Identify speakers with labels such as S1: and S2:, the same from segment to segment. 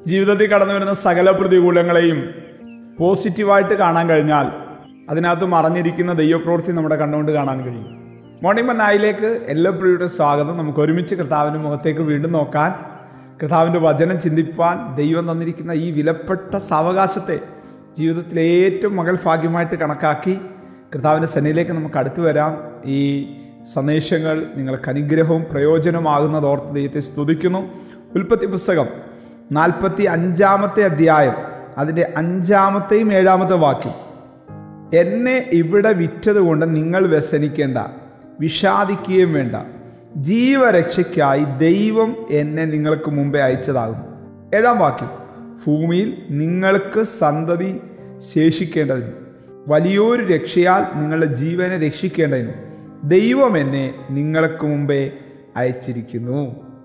S1: ജീവിതത്തിൽ കടന്നു വരുന്ന സകല പ്രതികൂലങ്ങളെയും പോസിറ്റീവായിട്ട് കാണാൻ കഴിഞ്ഞാൽ അതിനകത്ത് മറഞ്ഞിരിക്കുന്ന ദൈവപ്രവൃത്തി നമ്മുടെ കണ്ണുകൊണ്ട് കാണാൻ കഴിയും മോർണിംഗ് മന്നായിലേക്ക് എല്ലാ പ്രിയുടെ സ്വാഗതം നമുക്ക് ഒരുമിച്ച് കർത്താവിൻ്റെ മുഖത്തേക്ക് വീണ്ടും നോക്കാൻ കർത്താവിൻ്റെ വചനം ചിന്തിപ്പാൻ ദൈവം തന്നിരിക്കുന്ന ഈ വിലപ്പെട്ട സാവകാശത്തെ ജീവിതത്തിലെ ഏറ്റവും മകൾ ഭാഗ്യമായിട്ട് കണക്കാക്കി കർത്താവിൻ്റെ സന്നിധിയിലേക്ക് നമുക്ക് അടുത്തു വരാം ഈ സന്ദേശങ്ങൾ നിങ്ങൾക്ക് അനുഗ്രഹവും പ്രയോജനമാകുന്നത് ഓർത്ത് ദൈവത്തെ സ്തുതിക്കുന്നു ഉൽപ്പത്തി പുസ്തകം നാൽപ്പത്തി അഞ്ചാമത്തെ അധ്യായം അതിൻ്റെ അഞ്ചാമത്തെയും ഏഴാമത്തെ വാക്യം എന്നെ ഇവിടെ വിറ്റതുകൊണ്ട് നിങ്ങൾ വ്യസനിക്കേണ്ട വിഷാദിക്കുകയും വേണ്ട ജീവരക്ഷയ്ക്കായി ദൈവം എന്നെ നിങ്ങൾക്ക് മുമ്പേ അയച്ചതാകുന്നു ഏഴാം വാക്യം ഭൂമിയിൽ നിങ്ങൾക്ക് സന്തതി ശേഷിക്കേണ്ടതിന് വലിയൊരു രക്ഷയാൽ നിങ്ങളുടെ ജീവനെ രക്ഷിക്കേണ്ടതിനും ദൈവം എന്നെ നിങ്ങൾക്ക് മുമ്പേ അയച്ചിരിക്കുന്നു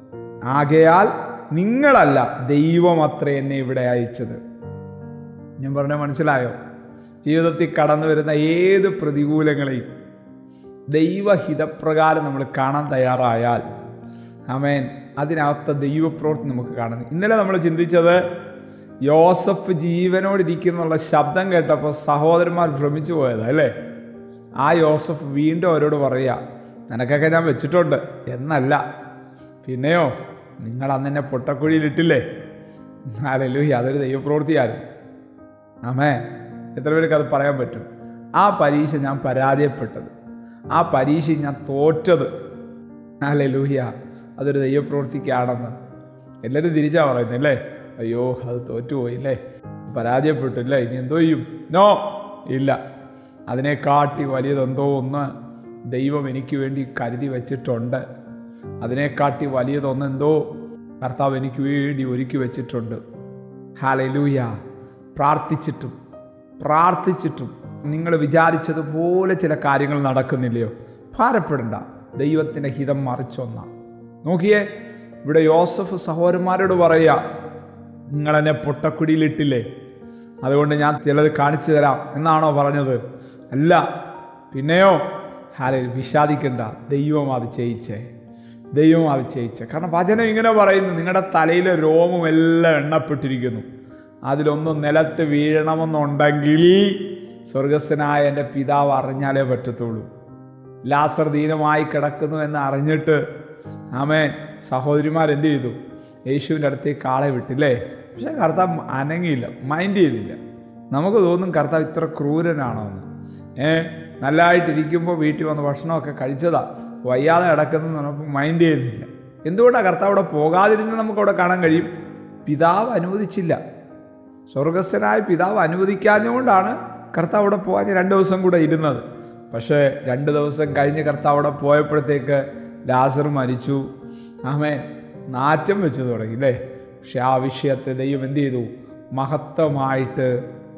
S1: ആകയാൽ നിങ്ങളല്ല ദൈവം അത്ര എന്നെ ഇവിടെ അയച്ചത് ഞാൻ പറഞ്ഞ മനസ്സിലായോ ജീവിതത്തിൽ കടന്നു വരുന്ന ഏത് പ്രതികൂലങ്ങളെയും ദൈവഹിതപ്രകാരം നമ്മൾ കാണാൻ തയ്യാറായാൽ ആമേൻ അതിനകത്ത് ദൈവപ്രവൃത്തി നമുക്ക് കാണുന്നു ഇന്നലെ നമ്മൾ ചിന്തിച്ചത് യോസഫ് ജീവനോടിരിക്കുന്നുള്ള ശബ്ദം കേട്ടപ്പോൾ സഹോദരന്മാർ ഭ്രമിച്ചു പോയത് അല്ലേ ആ യോസഫ് വീണ്ടും അവരോട് പറയുക നിനക്കൊക്കെ ഞാൻ വെച്ചിട്ടുണ്ട് എന്നല്ല പിന്നെയോ നിങ്ങൾ അന്ന് എന്നെ പൊട്ടക്കുഴിയിലിട്ടില്ലേ അല്ലല്ലോ അതൊരു ദൈവപ്രവൃത്തിയായിരുന്നു ആമേ എത്ര പേർക്ക് അത് പറയാൻ പറ്റും ആ പരീക്ഷ ഞാൻ പരാജയപ്പെട്ടത് ആ പരീക്ഷ ഞാൻ തോറ്റത് അല്ലേ ലൂഹ്യ അതൊരു ദൈവപ്രവൃത്തിക്കാണെന്ന് എല്ലാവരും തിരിച്ചാ പറയുന്നത് അല്ലേ അയ്യോ അത് തോറ്റുപോയില്ലേ പരാജയപ്പെട്ടില്ലേ ഇനി എന്തോ ചെയ്യും നോ ഇല്ല അതിനെ കാട്ടി വലിയതെന്തോ ഒന്ന് ദൈവം എനിക്ക് വേണ്ടി കരുതി വെച്ചിട്ടുണ്ട് അതിനെക്കാട്ടി വലിയതൊന്ന് എന്തോ കർത്താവ് എനിക്ക് വേണ്ടി ഒരുക്കി വെച്ചിട്ടുണ്ട് ഹാലലൂയ പ്രാർത്ഥിച്ചിട്ടും പ്രാർത്ഥിച്ചിട്ടും നിങ്ങൾ വിചാരിച്ചതുപോലെ ചില കാര്യങ്ങൾ നടക്കുന്നില്ലയോ ഭാരപ്പെടണ്ട ദൈവത്തിൻ്റെ ഹിതം മറിച്ചൊന്ന നോക്കിയേ ഇവിടെ യോസഫ് സഹോദരന്മാരോട് പറയുക നിങ്ങളെന്നെ പൊട്ടക്കുടിയിലിട്ടില്ലേ അതുകൊണ്ട് ഞാൻ ചിലത് കാണിച്ചു തരാം എന്നാണോ പറഞ്ഞത് അല്ല പിന്നെയോ ഹാലെ വിഷാദിക്കണ്ട ദൈവം അത് ചെയ്യിച്ചേ ദൈവം അത് ചെയ്യിച്ചേ കാരണം വചനം ഇങ്ങനെ പറയുന്നു നിങ്ങളുടെ തലയിലെ രോമം എല്ലാം എണ്ണപ്പെട്ടിരിക്കുന്നു അതിലൊന്നും നിലത്ത് വീഴണമെന്നുണ്ടെങ്കിൽ സ്വർഗസ്വനായ എൻ്റെ പിതാവ് അറിഞ്ഞാലേ പറ്റത്തുള്ളൂ ലാസർ ദീനമായി കിടക്കുന്നു എന്ന് അറിഞ്ഞിട്ട് ആമേൻ സഹോദരിമാർ എന്ത് ചെയ്തു യേശുവിൻ്റെ അടുത്തേക്ക് കാളെ വിട്ടില്ലേ പക്ഷെ കർത്താവ് അനങ്ങിയില്ല മൈൻഡ് ചെയ്തില്ല നമുക്ക് തോന്നും കർത്താവ് ഇത്ര ക്രൂരനാണോ എന്ന് ഏ നല്ലതായിട്ടിരിക്കുമ്പോൾ വീട്ടിൽ വന്ന് ഭക്ഷണമൊക്കെ കഴിച്ചതാ വയ്യാതെ കിടക്കുന്നു നമുക്ക് മൈൻഡ് ചെയ്യുന്നില്ല എന്തുകൊണ്ടാണ് കർത്താവ് അവിടെ പോകാതിരുന്ന് നമുക്കവിടെ കാണാൻ കഴിയും പിതാവ് അനുവദിച്ചില്ല സ്വർഗസ്ഥനായ പിതാവ് അനുവദിക്കാഞ്ഞുകൊണ്ടാണ് കർത്താവ് അവിടെ പോകാൻ രണ്ട് ദിവസം കൂടെ ഇരുന്നത് പക്ഷേ രണ്ട് ദിവസം കഴിഞ്ഞ് കർത്താവ് അവിടെ പോയപ്പോഴത്തേക്ക് ലാസർ മരിച്ചു ആമേൻ നാറ്റം വെച്ച് തുടങ്ങി അല്ലേ പക്ഷെ ആ വിഷയത്തെ ദൈവം എന്ത് ചെയ്തു മഹത്വമായിട്ട്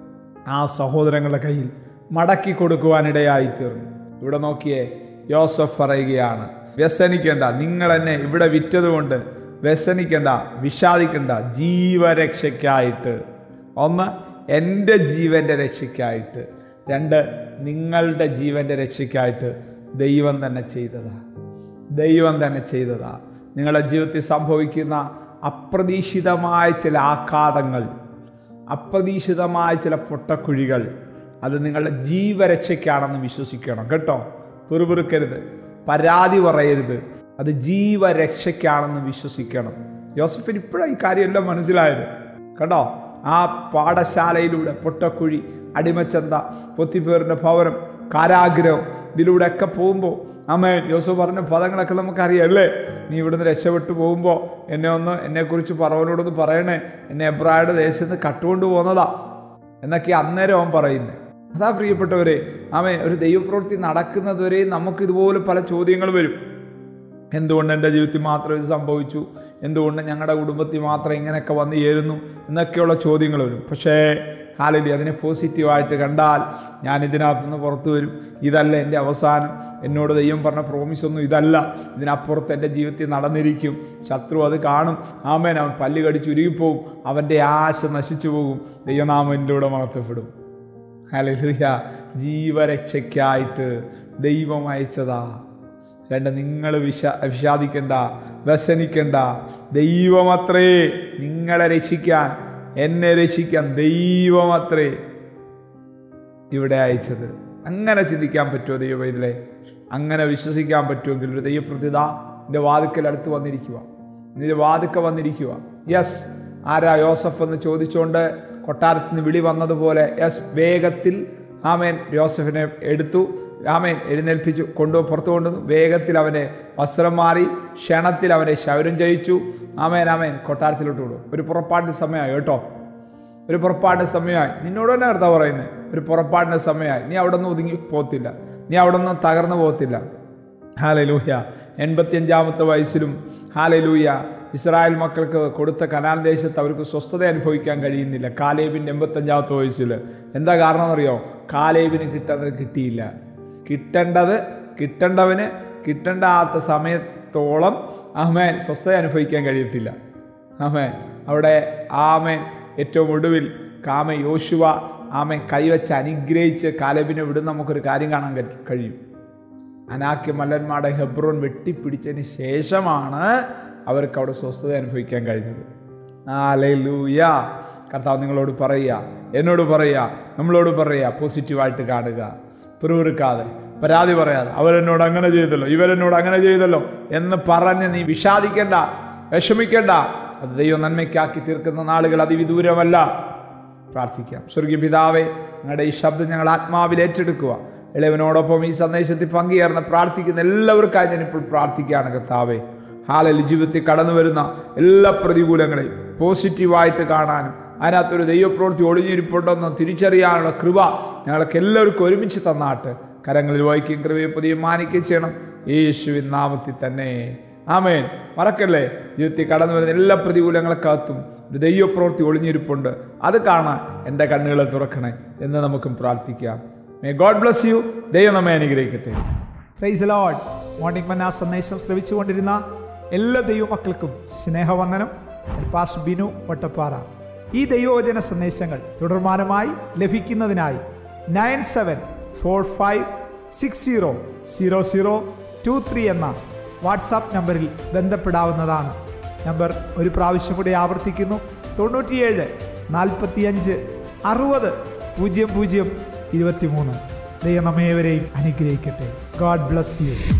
S1: ആ സഹോദരങ്ങളുടെ കയ്യിൽ മടക്കി കൊടുക്കുവാനിടയായി തീർന്നു ഇവിടെ നോക്കിയേ യോസഫ് പറയുകയാണ് വ്യസനിക്കേണ്ട നിങ്ങൾ എന്നെ ഇവിടെ വിറ്റതുകൊണ്ട് വ്യസനിക്കേണ്ട വിഷാദിക്കേണ്ട ജീവരക്ഷയ്ക്കായിട്ട് ഒന്ന് എൻ്റെ ജീവൻ്റെ രക്ഷയ്ക്കായിട്ട് രണ്ട് നിങ്ങളുടെ ജീവൻ്റെ രക്ഷയ്ക്കായിട്ട് ദൈവം തന്നെ ചെയ്തതാ ദൈവം തന്നെ ചെയ്തതാ നിങ്ങളുടെ ജീവിതത്തിൽ സംഭവിക്കുന്ന അപ്രതീക്ഷിതമായ ചില ആഘാതങ്ങൾ അപ്രതീക്ഷിതമായ ചില പൊട്ടക്കുഴികൾ അത് നിങ്ങളുടെ ജീവരക്ഷയ്ക്കാണെന്ന് വിശ്വസിക്കണം കേട്ടോ പെറുപെറുക്കരുത് പരാതി പറയരുത് അത് ജീവരക്ഷയ്ക്കാണെന്ന് വിശ്വസിക്കണം യോസഫിന് ഇപ്പോഴാണ് ഈ കാര്യമെല്ലാം മനസ്സിലായത് കേട്ടോ ആ പാഠശാലയിലൂടെ പൊട്ടക്കുഴി അടിമച്ചന്ത പൊത്തിപ്പേറിൻ്റെ ഭവനം കാരാഗ്രഹം ഇതിലൂടെയൊക്കെ പോകുമ്പോൾ അമ്മേൻ യോസഫ് പറഞ്ഞ പദങ്ങളൊക്കെ നമുക്കറിയാം അല്ലേ നീ ഇവിടുന്ന് രക്ഷപ്പെട്ടു പോകുമ്പോൾ എന്നെ ഒന്ന് എന്നെക്കുറിച്ച് പറവനോടൊന്ന് പറയണേ എന്നെ എബ്രായുടെ ദേശത്ത് നിന്ന് കട്ടുകൊണ്ട് പോകുന്നതാ എന്നൊക്കെ അന്നേരം അവൻ പറയുന്നത് അതാ പ്രിയപ്പെട്ടവരെ ആമേ ഒരു ദൈവപ്രവൃത്തി നടക്കുന്നതുവരെ നമുക്ക് ഇതുപോലെ പല ചോദ്യങ്ങൾ വരും എന്തുകൊണ്ട് എൻ്റെ ജീവിതത്തിൽ മാത്രം ഇത് സംഭവിച്ചു എന്തുകൊണ്ട് ഞങ്ങളുടെ കുടുംബത്തിൽ മാത്രം ഇങ്ങനെയൊക്കെ വന്നു ചേരുന്നു എന്നൊക്കെയുള്ള ചോദ്യങ്ങൾ വരും പക്ഷേ ഹാലലി അതിനെ പോസിറ്റീവായിട്ട് കണ്ടാൽ ഞാൻ ഇതിനകത്ത് നിന്ന് പുറത്തു വരും ഇതല്ല എൻ്റെ അവസാനം എന്നോട് ദൈവം പറഞ്ഞ പ്രോമിസ് ഒന്നും ഇതല്ല ഇതിനപ്പുറത്ത് എൻ്റെ ജീവിതത്തിൽ നടന്നിരിക്കും ശത്രു അത് കാണും ആമേൻ അവൻ പല്ല് കടിച്ച് ഉരുകിപ്പോവും അവൻ്റെ ആശ നശിച്ചു പോകും ദൈവനാമം എൻ്റെ കൂടെ മഹത്വപ്പെടും ഹലലുയ ജീവരക്ഷയ്ക്കായിട്ട് ദൈവം അയച്ചതാ രണ്ട് നിങ്ങൾ വിഷ വിഷാദിക്കണ്ട വ്യസനിക്കണ്ട ദൈവമത്രേ നിങ്ങളെ രക്ഷിക്കാൻ എന്നെ രക്ഷിക്കാൻ ദൈവമത്രേ ഇവിടെ അയച്ചത് അങ്ങനെ ചിന്തിക്കാൻ പറ്റുമോ ദൈവം ഇതിലെ അങ്ങനെ വിശ്വസിക്കാൻ പറ്റുമെങ്കിൽ ഒരു ദൈവപ്രതിത എൻ്റെ വാതുക്കൽ അടുത്ത് വന്നിരിക്കുക നിന്റെ വാതുക്ക വന്നിരിക്കുക യെസ് ആരാ യോസഫ് എന്ന് ചോദിച്ചുകൊണ്ട് കൊട്ടാരത്തിൽ നിന്ന് വിളി വന്നതുപോലെ യെസ് വേഗത്തിൽ ആമേൻ യോസഫിനെ എടുത്തു ആമേൻ എഴുന്നേൽപ്പിച്ചു കൊണ്ടു പുറത്തു കൊണ്ടുവന്നു വേഗത്തിൽ അവനെ വസ്ത്രം മാറി ക്ഷണത്തിൽ അവനെ ശൗര്യം ജയിച്ചു ആമേൻ ആമേൻ കൊട്ടാരത്തിലോട്ട് വിടും ഒരു പുറപ്പാടിൻ്റെ സമയമായി കേട്ടോ ഒരു പുറപ്പാടിൻ്റെ സമയമായി നിന്നോട് തന്നെ കർത്താവ് പറയുന്നത് ഒരു പുറപ്പാടിൻ്റെ സമയമായി നീ അവിടെ നിന്ന് ഒതുങ്ങി പോകത്തില്ല നീ അവിടെ നിന്ന് തകർന്നു പോകത്തില്ല ഹാലലൂഹ്യ എൺപത്തിയഞ്ചാമത്തെ വയസ്സിലും ഹാലലൂയ ഇസ്രായേൽ മക്കൾക്ക് കൊടുത്ത കനാൻ ദേശത്ത് അവർക്ക് സ്വസ്ഥത അനുഭവിക്കാൻ കഴിയുന്നില്ല കാലേബിൻ്റെ എൺപത്തഞ്ചാമത്തെ വയസ്സിൽ എന്താ കാരണം എന്നറിയോ കാലേബിന് കിട്ടുന്നത് കിട്ടിയില്ല കിട്ടേണ്ടത് കിട്ടേണ്ടവന് കിട്ടേണ്ടാത്ത സമയത്തോളം ആമേൻ സ്വസ്ഥത അനുഭവിക്കാൻ കഴിയത്തില്ല ആമേൻ അവിടെ ആമേൻ ഏറ്റവും ഒടുവിൽ കാമ യോശുവ ആമേൻ കൈവച്ച് അനുഗ്രഹിച്ച് കാലബിനെ വിടുന്ന നമുക്കൊരു കാര്യം കാണാൻ കഴി- കഴിയും അനാക്യ മല്ലന്മാരുടെ ഹെബ്രോൻ വെട്ടിപ്പിടിച്ചതിന് ശേഷമാണ് അവർക്ക് അവിടെ സ്വസ്ഥത അനുഭവിക്കാൻ കഴിഞ്ഞത് ആലൂയ കർത്താവ് നിങ്ങളോട് പറയുക എന്നോട് പറയുക നമ്മളോട് പറയുക പോസിറ്റീവായിട്ട് കാണുക പിറുവിറുക്കാതെ പരാതി പറയാതെ അവരെന്നോട് അങ്ങനെ ചെയ്തല്ലോ ഇവരെന്നോട് അങ്ങനെ ചെയ്തല്ലോ എന്ന് പറഞ്ഞ് നീ വിഷാദിക്കണ്ട വിഷമിക്കണ്ട അത് ദൈവം നന്മയ്ക്കാക്കി തീർക്കുന്ന നാളുകൾ അതിവിദൂരമല്ല പ്രാർത്ഥിക്കാം സ്വർഗീയ പിതാവേ നിങ്ങളുടെ ഈ ശബ്ദം ഞങ്ങൾ ആത്മാവിൽ ഏറ്റെടുക്കുക ഇളവനോടൊപ്പം ഈ സന്ദേശത്തിൽ പങ്കുചേർന്ന് പ്രാർത്ഥിക്കുന്ന എല്ലാവർക്കായി ഞാനിപ്പോൾ പ്രാർത്ഥിക്കുകയാണ് കർത്താവേ ഹാലൽ ജീവിതത്തിൽ കടന്നു വരുന്ന എല്ലാ പ്രതികൂലങ്ങളെയും പോസിറ്റീവായിട്ട് കാണാനും അതിനകത്തൊരു ദൈവപ്രവൃത്തി ഒളിഞ്ഞിരിപ്പുണ്ടെന്ന് തിരിച്ചറിയാനുള്ള കൃപ ഞങ്ങൾക്ക് എല്ലാവർക്കും ഒരുമിച്ച് തന്നാട്ട് കരങ്ങളിൽ വഹിക്കുകയും കൃപയെ പുതിയ മാനിക്കുകയും ചെയ്യണം യേശുവിൻ നാമത്തിൽ തന്നെ ആമേൻ മറക്കല്ലേ ജീവിതത്തിൽ കടന്നു വരുന്ന എല്ലാ പ്രതികൂലങ്ങൾക്കകത്തും ഒരു ദൈവപ്രവൃത്തി ഒളിഞ്ഞിരിപ്പുണ്ട് അത് കാണാൻ എൻ്റെ കണ്ണുകളെ തുറക്കണേ എന്ന് നമുക്കും പ്രാർത്ഥിക്കാം മേ ഗോഡ് ബ്ലസ് യു ദൈവം നമ്മെ അനുഗ്രഹിക്കട്ടെ
S2: പ്രൈസ് ലോഡ് മോർണിംഗ് മന്ന സന്ദേശം ശ്രവിച്ചുകൊണ്ടിരുന്ന എല്ലാ ദൈവമക്കൾക്കും സ്നേഹവന്ദനം ഞാൻ പാസ് ബിനു വട്ടപ്പാറ ഈ ദൈവവചന സന്ദേശങ്ങൾ തുടർമാനമായി ലഭിക്കുന്നതിനായി nine seven four five six zero zero zero two three എന്ന വാട്സാപ്പ് നമ്പറിൽ ബന്ധപ്പെടാവുന്നതാണ് നമ്പർ ഒരു പ്രാവശ്യം കൂടി ആവർത്തിക്കുന്നു തൊണ്ണൂറ്റിയേഴ് നാൽപ്പത്തിയഞ്ച് അറുപത് പൂജ്യം പൂജ്യം ഇരുപത്തിമൂന്ന് ദൈവം നമ്മേവരെയും അനുഗ്രഹിക്കട്ടെ ഗോഡ് ബ്ലസ് യു